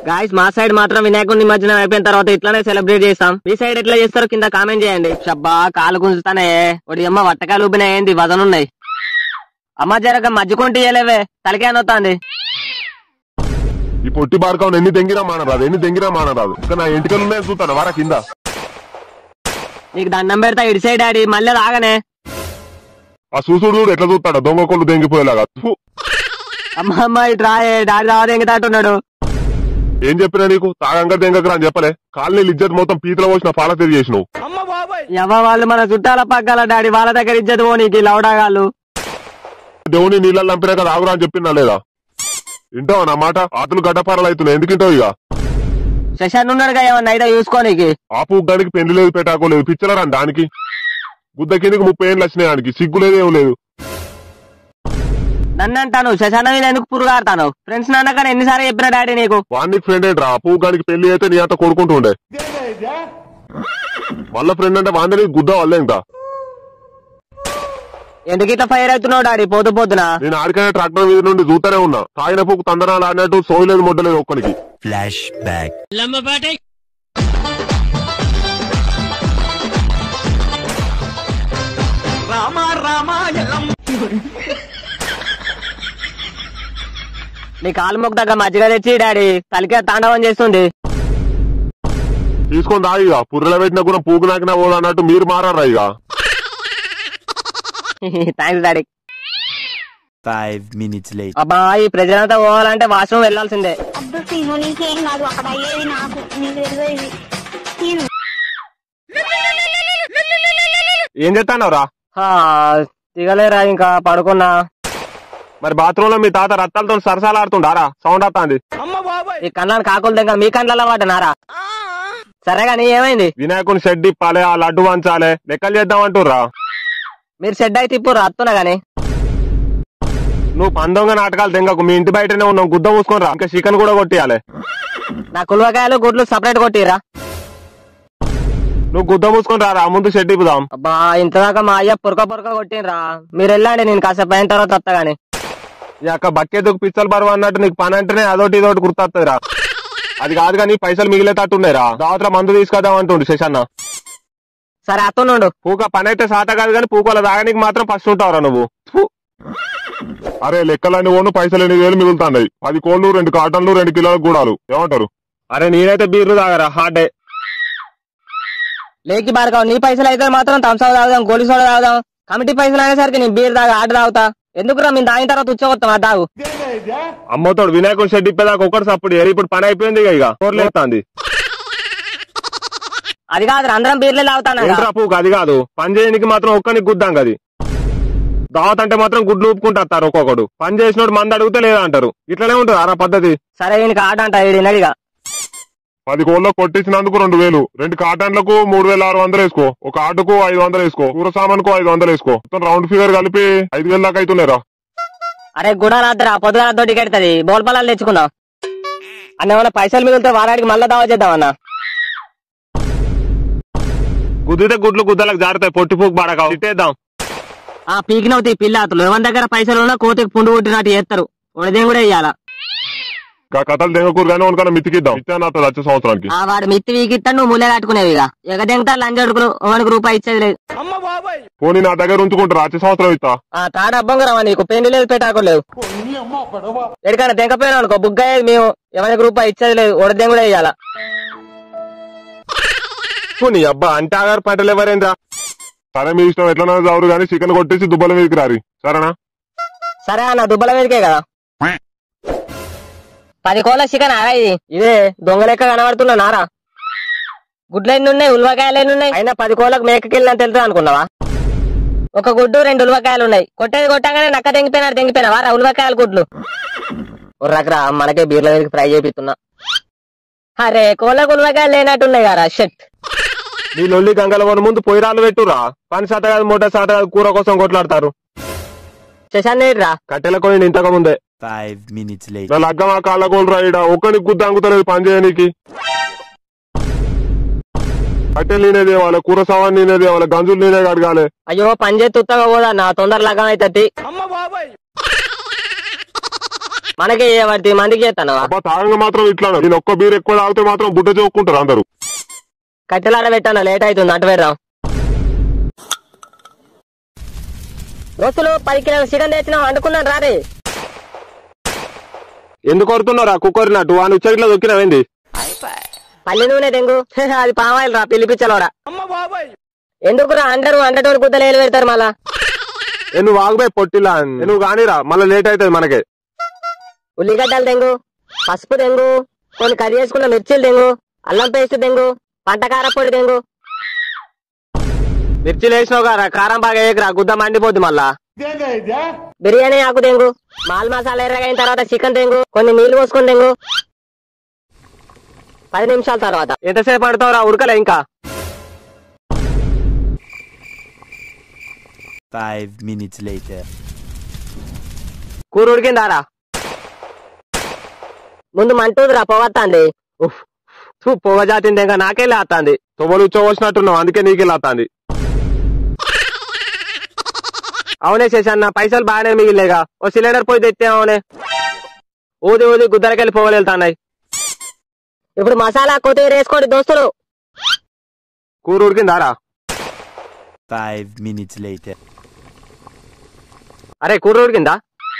Guys మా side మాత్రం వినాయకుడి నిమజ్జనం అయిపోయిన తర్వాత ఇట్లానే సెలబ్రేట్ చేస్తాం మీ సైడ్ ఎట్లా చేస్తారో కింద కామెంట్ చేయండి షబ్బా కాలు గుంజుతానే ఒకటి అమ్మ వట్టకాలు ఊపిన ఏంది వదనున్నాయి అమ్మ జరగ మజ్జుకుంటే ఇయ్యలేవే తలకే అనొత్తాంది ఈ పొట్టి బారకం ఎన్ని తెంగినా మానరాదు ఎన్ని తెంగినా మానరాదు ఇంకా నా ఎంటికలు ఉన్నాయని చూస్తాను వారా కింద నీకు దండం పెడతా ఇటు సైడ్ డాడీ మళ్ళీ రాగానే ఆ సూసుడు చూడు ఎట్లా చూస్తాడు దొంగ కొళ్ళు తెంగిపోయేలాగా ఫు. అమ్మ అమ్మ ఇటు రాయే డాడీ రావదే ఎంగతాటున్నాడు ఏం చెప్పినా నీకు తాగంగా తెంగకరా అని చెప్పలే కాలనీ ఇజ్జత్ మొత్తం పీతల పోసిన పాల తెరి చేసినావు ఎవ వాళ్ళు మన చుట్టాల పక్కల డాడీ వాళ్ళ దగ్గర ఇజ్జత్ పోనీకి లౌడాగాళ్ళు దేవుని నీళ్ళని లంపినాక తాగురా అని చెప్పినా లేదా వింటావా నా మాట ఆతులు గడ్డపారలు అవుతున్నాయి ఎందుకింటావు ఇక శశాన్ ఉన్నాడుగా ఏమన్నా అయితే చూసుకోనీకి ఆపు ఉగ్గానికి పెళ్లి లేదు పెట్టాకోలేదు పిచ్చలరా దానికి గుద్ద కిందకి ముప్పై ఏళ్ళు వచ్చినాయి దానికి సిగ్గు లేదు ఏం లేదు నన్ను అంటాను శశాన మీద ఎందుకు పురుగాడతాను ఫ్రెండ్స్ నాన్నగానే ఎన్నిసార్లు చెప్పిన డాడీ నీకు వాడికి ఫ్రెండ్ ఏంట్రా ఆపు ఉగ్గానికి పెళ్లి అయితే నీ అంత కొడుకుంటూ ఉండే మళ్ళా ఫ్రెండ్ అంటే వాందని గుద్ద వల్లే ఇంకా ఎందుకు ఇట్లా ఫైర్ అవుతున్నావు డాడీ పోతూ పోతున్నా నేను ఆడికైనా ట్రాక్టర్ మీద నుండి చూస్తూనే ఉన్నా తాగిన పూకు తందనాలు ఆడినట్టు సోయలేదు ముడ్డలేదు ఒక్కనికి Flashback. నీ కాలు మొక్క దగ్గర మజ్జిగ తెచ్చి డాడీ తలకే తాండవం చేస్తుంది తీసుకొని తాగి ఇక పుర్రెల పెట్టినా కూడా పూకు నాకినా పోదు అన్నట్టు మీరు మారారా ఇక thanks daddy Five minutes later. అబ్బా ఈ ప్రజలంతా పోవాలంటే వాష్రూమ్ వెళ్లాల్సిందే అబ్బా సీను నీకేం కాదు అక్కడ అయ్యేది నాకు నీకు తెలియదు సీను ఏం చెప్తానవరా హా, దిగలేరా ఇంకా పడుకున్నా మరి బాత్రూమ్ లో మీ తాత రత్తాలతో సరసాలు ఆడుతుండారా సౌండ్ వస్తుంది ఈ కళ్ళని కాకులు దగ్గర మీ కండ్లలో వాడినారా సరే కానీ ఏమైంది వినాయకుని షెడ్ ఇప్పాలి ఆ లడ్డు వంచాలి లెక్కలు చేద్దాం అంటుర్రా మీరు షెడ్ అయితే ఇప్పుడు రత్తున్నా గానీ నువ్వు పందొంగ నాటకాలు తెంగకు మీ ఇంటి బయటనే ఉన్నావు గుద్ద మూసుకొని రా ఇంకా చికెన్ కూడా కొట్టియాలి నా కులవకాయలు గుడ్లు సపరేట్ కొట్టిరా నువ్వు గుద్ద మూసుకొని రారా ముందు షెడ్ ఇప్పుదాం అబ్బా ఇంతదాకా మా అయ్య పురక పురక కొట్టినరా మీరు వెళ్ళండి నేను కాసేపు అయిన తర్వాత వస్తా గానీ ఈ అక్క బక్కేదుకు పిచ్చలు బరువు అన్నట్టు నీకు పని అంటేనే అదోటి ఇదోటి గుర్తొస్తుందిరా అది కాదు కానీ పైసలు మిగిలేటట్టున్నాయిరా దావత్ర మందు తీసుకొద్దాం అంటుండు శశన్న సరే అత్తుండు పూక పని అయితే సాత కాదు కానీ పూకల దాగనికి మాత్రం ఫస్ట్ ఉంటావురా నువ్వు ఫు. అరే లెక్కలన్నీ ఓను పైసలు ఎనిమిది వేలు మిగులుతున్నాయి పది కోళ్ళు రెండు కాటన్లు రెండు కిలోల గూడాలు ఏమంటారు అరే నేనైతే బీర్లు తాగరా హార్ట్ డే లేకి బారకావు నీ పైసలు అయితే మాత్రం థమ్స్అప్ తాగుదాం గోలీ సోడా తాగుదాం కమిటీ పైసలు అనేసరికి నీ బీర్ తాగా ఆట తాగుతా ఎందుకురా మేము తాగిన తర్వాత ఉచ్చగొత్తాం ఆ తాగు అమ్మతోడు వినాయకుడు షెడ్ ఇప్పేదాకా ఒకటి సప్పుడు ఏరి ఇప్పుడు పని అయిపోయింది ఇక ఇక కోర్లేస్తాంది అది కాదు అందరం బీర్లే తాగుతాను ఏంట్రా పూక అది కాదు పని చేయడానికి మాత్రం ఒక్కనికి గుద్దాం కది దావత్ అంటే మాత్రం గుడ్లు ఊపుకుంటారు ఒక్కొక్కడు పని చేసినోడు మంది అడిగితే లేదా అంటారు ఇట్లనే ఉంటుంది అరా పద్ధతి సరే ఈయనకి ఆట అంట ఈడినడిగా పది కోళ్ళకు కొట్టించినందుకు రెండు వేలు రెండు కాటన్లకు మూడు వేల ఆరు వందలు వేసుకో ఒక ఆటకు ఐదు వందలు వేసుకో కూర సామాన్కు ఐదు వందలు వేసుకో మొత్తం రౌండ్ ఫిగర్ కలిపి ఐదు వేల దాకా అవుతున్నారా అరే గుడా రాత్రా పొద్దుగా తోటి కెడుతుంది బోల్ పలాలు తెచ్చుకుందాం అన్న ఏమన్నా పైసలు మిగిలితే వారాడికి మళ్ళా దావా చేద్దాం అన్న గుద్దితే గుడ్లు గుద్దలకు జారుతాయి పొట్టి పూకు పడక తిట్టేద్దాం ఆ పీకినవుతి పిల్లాతులు ఎవరి దగ్గర పైసలు ఉన్నా కోతికి పుండు కొట్టినట్టు చేస్తారు ఉడదేం కూడా ఇయ్యాల ఇంకా కథలు తెగకూరు కానీ ఉనకన్నా మితికిద్దాం ఇచ్చాను అతను వచ్చే సంవత్సరానికి ఆ వాడు మిత్తి వీకిస్తాడు నువ్వు ముల్లె కట్టుకునేవి ఇక ఎగదెంగతా లంజడుకులు ఒకనికి రూపాయి ఇచ్చేది లేదు పోనీ నా దగ్గర ఉంచుకుంటారా వచ్చే సంవత్సరం ఇస్తా ఆ తాడ అబ్బంగరమా నీకు పెళ్లి లేదు పెట్టాకు లేదు ఎడికైనా తెంకపోయినా అనుకో బుగ్గ అయ్యేది మేము ఎవరికి రూపాయి ఇచ్చేది లేదు ఉడదేం కూడా ఇయ్యాల నీ అబ్బా అంటే ఆగారు పంటలు ఎవరేంద్రా సరే మీ ఇష్టం ఎట్లనో చదువు కానీ చికెన్ కొట్టేసి దుబ్బల మీదకి రారి సరేనా సరే అన్న దుబ్బల మీదకే కదా పది కోళ్ళ చికెన్ ఆరా ఇది ఇదే దొంగ లెక్క కనబడుతున్నా నారా గుడ్లు ఎన్ని ఉన్నాయి ఉల్వకాయలు ఎన్ని ఉన్నాయి అయినా పది కోళ్ళకు మేకకెళ్ళిన తెలుసు అనుకున్నావా ఒక గుడ్డు రెండు ఉల్వకాయలు ఉన్నాయి కొట్టేది కొట్టగానే నక్క తెంగిపోయినాడు తెంగిపోయినా వారా ఉల్వకాయలు గుడ్లు రకరా మనకే బీర్ల మీదకి ఫ్రై చేపిస్తున్నా అరే కోళ్ళకు ఉల్వకాయలు లేనట్టున్నాయి కదా షెట్ నీ లొల్లి గంగల వన ముందు పొయ్యిరాలు పెట్టురా పని శాత కాదు మూట శాత కాదు కూర కోసం కొట్లాడతారు శశాన్ రా కట్టెల కొని ఇంతకు ముందే Five minutes later. నా లగ్గ మా కాళ్ళ కోళ్ళు రాయిడా ఒక్కడికి గుద్ద అంగుతలేదు పని చేయనీకి కట్టెలు నేనే తేవాలి కూర సామాన్ నేనే తేవాలి గంజులు నేనే కడగాలి అయ్యో పని చేసి ఉత్తగా పోదా నా తొందర లగ్గం అవుతుంది మనకి వాటి మందికి చేస్తానవా అబ్బా తాగంగా మాత్రం ఇట్లా నేను ఒక్క బీర్ ఎక్కువ తాగితే మాత్రం బుడ్డ చూక్కుంటారు అందరూ కట్టెలాడ పెట్టాను లేట్ అవుతుంది అటు పెడదాం దోస్తులు పది కిలోల చికెన్ తెచ్చినాం వండుకున్నాను రారే ఎందుకు కొడుతున్నారా కుక్కర్ నట్టు వాని ఉచ్చరిట్లో దొక్కినవేంది పల్లి నూనె తెంగు అది పామాయిల్ రా పిలిపించలోడా ఎందుకురా అంటారు అంటటోడు కుద్దలు పెడతారు మళ్ళా నువ్వు వాగుపోయి పొట్టిలా నువ్వు కానీరా మళ్ళీ లేట్ అవుతుంది మనకి ఉల్లిగడ్డలు తెంగు పసుపు తెంగు కొన్ని కర్రీ చేసుకున్న మిర్చీలు తెంగు అల్లం పేస్ట్ తెంగు పంటకార పొడి తెంగు మిర్చిలు వేసినావు కదా కారం బాగా వేయకరా గుద్ద మండిపోద్ది మళ్ళా బిర్యానీ ఆకు తెంగు మాల్ మసాలా ఎర్రగైన తర్వాత చికెన్ తెంగు కొన్ని నీళ్లు పోసుకొని తెంగు పది నిమిషాల తర్వాత ఎంతసేపు పడతావురా ఉడకలే ఇంకా Five minutes later. కూర ఉడికిందారా ముందు మంటూదిరా పొగత్తాంది పొగ జాతింది ఇంకా నాకే లేస్తాంది తొవ్వలు ఉచ్చవచ్చినట్టున్నావు అందుకే నీకే లాతాంది అవునే శేషన్న పైసలు బాగానే మిగిలేగా ఓ సిలిండర్ పోయి తెచ్చే అవునే ఊది ఊది గుద్దలకెళ్ళి పొగలు వెళ్తాన్నాయి ఇప్పుడు మసాలా కొత్తిమీర వేసుకోండి దోస్తులు కూర ఉడికిందారా Five minutes later. అరే కూర ఉడికిందా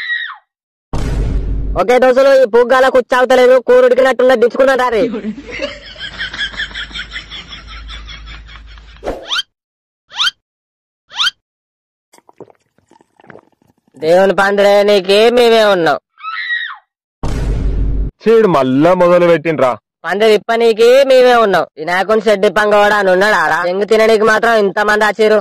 ఓకే దోస్తులు ఈ పుగ్గాల కుచ్చావుతలేదు కూర ఉడికినట్టున్న దించుకున్నారా రే దేవుని పందిరే నీకే మేమే ఉన్నాం చీడు మళ్ళా మొదలు పెట్టిండ్రా పందిరి ఇప్పనీకి మేమే ఉన్నాం వినాయకుని షెడ్డి పంగవాడా అని ఉన్నాడా ఆడ? ఎంగు తినడానికి మాత్రం ఇంత మంది వచ్చిర్రు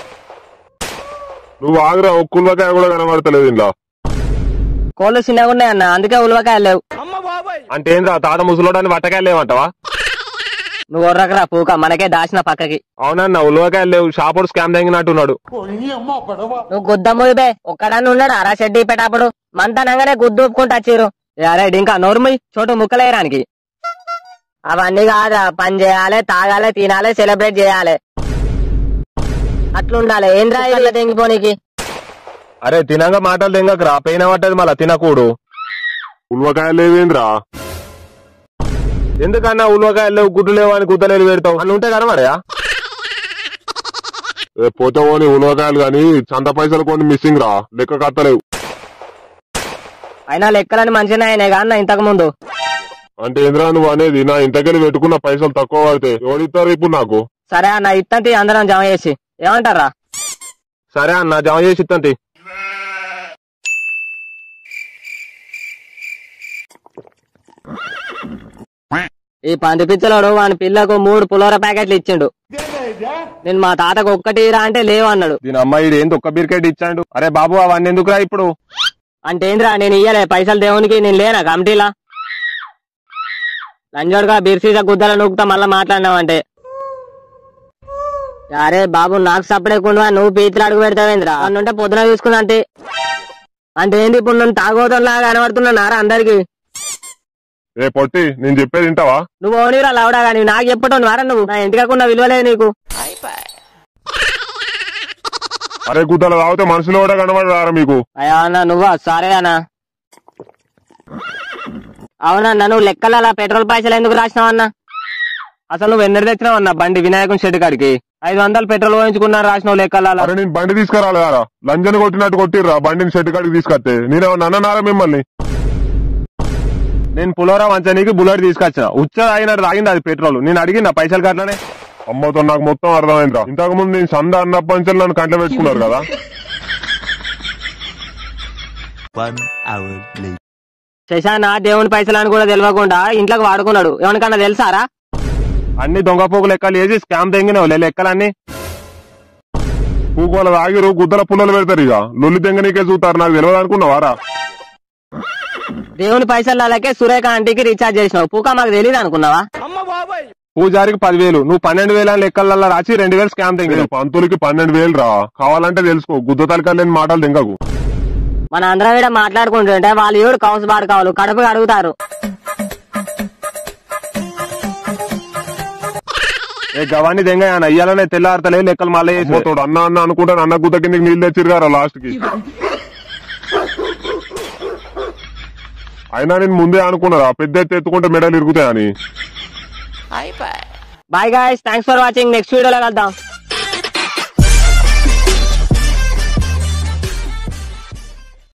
నువ్వు ఆగురా ఒక్కులకాయ కూడా కనబడతలేదు ఇంట్లో కోళ్ళు చిన్నగా ఉన్నాయి అన్న అందుకే ఉలవకాయలు లేవు అంటే ఏంద్రా తాత ముసలోడాన్ని వట్టకాయలు లేవంటావా నువ్వు ఒర్రకరా పూక మనకే దాచిన పక్కకి అవునన్నా ఉలవకాయలు లేవు షాపుడు స్కామ్ తెంగినట్టున్నాడు నువ్వు గుద్దమ్ముయి బే ఒక్కడాన్ని ఉన్నాడు అరా షెడ్డి పెట్టప్పుడు మంతనంగానే గుద్దు ఒప్పుకుంటూ వచ్చిర్రు ఏ అరే ఇంకా నోరుముయ్ చోటు ముక్కలేయడానికి అవన్నీ కాదురా పని చేయాలి తాగాలి తినాలి సెలబ్రేట్ చేయాలి అట్లుండాలి ఏంద్రా ఇట్లా తెంగిపోనీకి అరే తినంగా మాటలు తెంగకరా పెయిన పట్టదు మళ్ళా తినకూడు ఉల్వకాయలు లేవేంద్రా ఎందుకన్నా ఉల్వకాయలు లేవు గుడ్డు లేవు అని గుద్దలేలు పెడతావు అని ఉంటే కనబడయా పోతే పోని ఉల్వకాయలు గాని చంత పైసలు కొన్ని మిస్సింగ్ రా లెక్క కత్తలేవు అయినా లెక్కలని మంచిగా అయినాయి కానీ ఇంతకు ముందు అంటే ఏంద్రా నువ్వు అనేది నా ఇంతకెళ్ళి పెట్టుకున్న పైసలు తక్కువ పడితే ఎవడిస్తారు ఇప్పుడు నాకు సరే అన్న ఇత్తంతి అందరం జమ చేసి ఏమంటారా సరే అన్న జమ చేసి ఇత్తంతి ఈ పంది పిచ్చలోడు వాని పిల్లకు మూడు పులోర ప్యాకెట్లు ఇచ్చిండు నేను మా తాతకు ఒక్కటి రా అంటే లేవు అన్నాడు దీని అమ్మాయి ఏంది ఒక్క బిర్కెట్ ఇచ్చాడు అరే బాబు అవన్నీ ఎందుకురా ఇప్పుడు అంటే ఏంద్రా నేను ఇయ్యలే పైసలు దేవునికి నేను లేనా కమిటీలా లంజోడుగా బిర్సీస గుద్దల నూకుతా మళ్ళా మాట్లాడినావంటే అరే బాబు నాకు సపడేకుండా నువ్వు పీతులు అడుగు పెడతావేంద్రా ఉంటే పొద్దున చూసుకుందా అంటే అంటే ఏంది ఇప్పుడు నన్ను తాగోతంలాగా కనబడుతున్నా నారా అందరికి ఏ పొట్టి నేను చెప్పేది వింటావా నువ్వు ఓనిరా లవడా కానీ నాకు చెప్పటం వారా నువ్వు నా ఇంటికి కాకుండా విలువలేదు నీకు అరే గుద్దలు తాగితే మనుషులు కూడా కనబడరారా మీకు అయ్యా అన్న నువ్వా సరే అన్న అవునన్నా నువ్వు లెక్కలు అలా పెట్రోల్ పైసలు ఎందుకు రాసినావు అన్న అసలు నువ్వు ఎన్నడు తెచ్చినావు అన్న బండి వినాయకుని షెడ్ కాడికి ఐదు వందలు పెట్రోల్ పోయించుకున్నా రాసినావు లెక్కలు అలా అరే నేను బండి తీసుకురాలేదారా లంజన్ కొట్టినట్టు కొట్టిర్రా బండిని షెడ్ కాడికి తీసుకొస్తే నేనేమన్నా అన్ననారా మిమ్మల్ని నేను పులోరా మంచానికి బుల్లెట్ తీసుకొచ్చిన ఉచ్చ అయినట్టు తాగింది అది పెట్రోల్ నేను అడిగిన పైసలు కట్లనే అమ్మతో నాకు మొత్తం అర్థమైందిరా ఇంతకు ముందు నేను సంద అన్న పంచలు నన్ను కంట పెట్టుకున్నారు కదా One hour later. శశాన దేవుని పైసలు అని కూడా తెలియకుండా ఇంట్లోకి వాడుకున్నాడు ఎవరికన్నా తెలుసారా అన్ని దొంగ పోగు లెక్కలు వేసి స్కామ్ తెంగినావు లెక్కలన్నీ పూకోల తాగిరు గుద్దల పుల్లలు పెడతారు ఇక లొల్లి తెంగనీకే చూస్తారు నాకు తెలియదు అనుకున్నావారా దేవుని పైసలు అలాగే సురేఖ ఆంటీకి రీఛార్జ్ చేసినావు పూక మాకు తెలియదు అనుకున్నావా పూజారికి పదివేలు నువ్వు పన్నెండు వేల లెక్కలలో రాసి రెండు వేలు స్కామ్ తెంగి పంతులకి పన్నెండు వేలు రా కావాలంటే తెలుసుకో గుద్ద తలకాలు లేని మాటలు తెంగకు మన అందరం కూడా మాట్లాడుకుంటుంటే వాళ్ళు ఏడు కౌన్స్ బాడు కావాలి కడుపు అడుగుతారు ఏ గవాన్ని దెంగ అయ్యాలనే తెల్లారతలే లెక్కలు మళ్ళీ పోతాడు అన్న అన్న అనుకుంటాను అన్న గుద్ద కిందకి నీళ్ళు తెచ్చిరు గారా లాస్ట్ కి అయినా నేను ముందే అనుకున్నారా పెద్ద ఎత్తు ఎత్తుకుంటే మెడలు ఇరుగుతాయని bye guys thanks for watching next వీడియోలో కలుద్దాం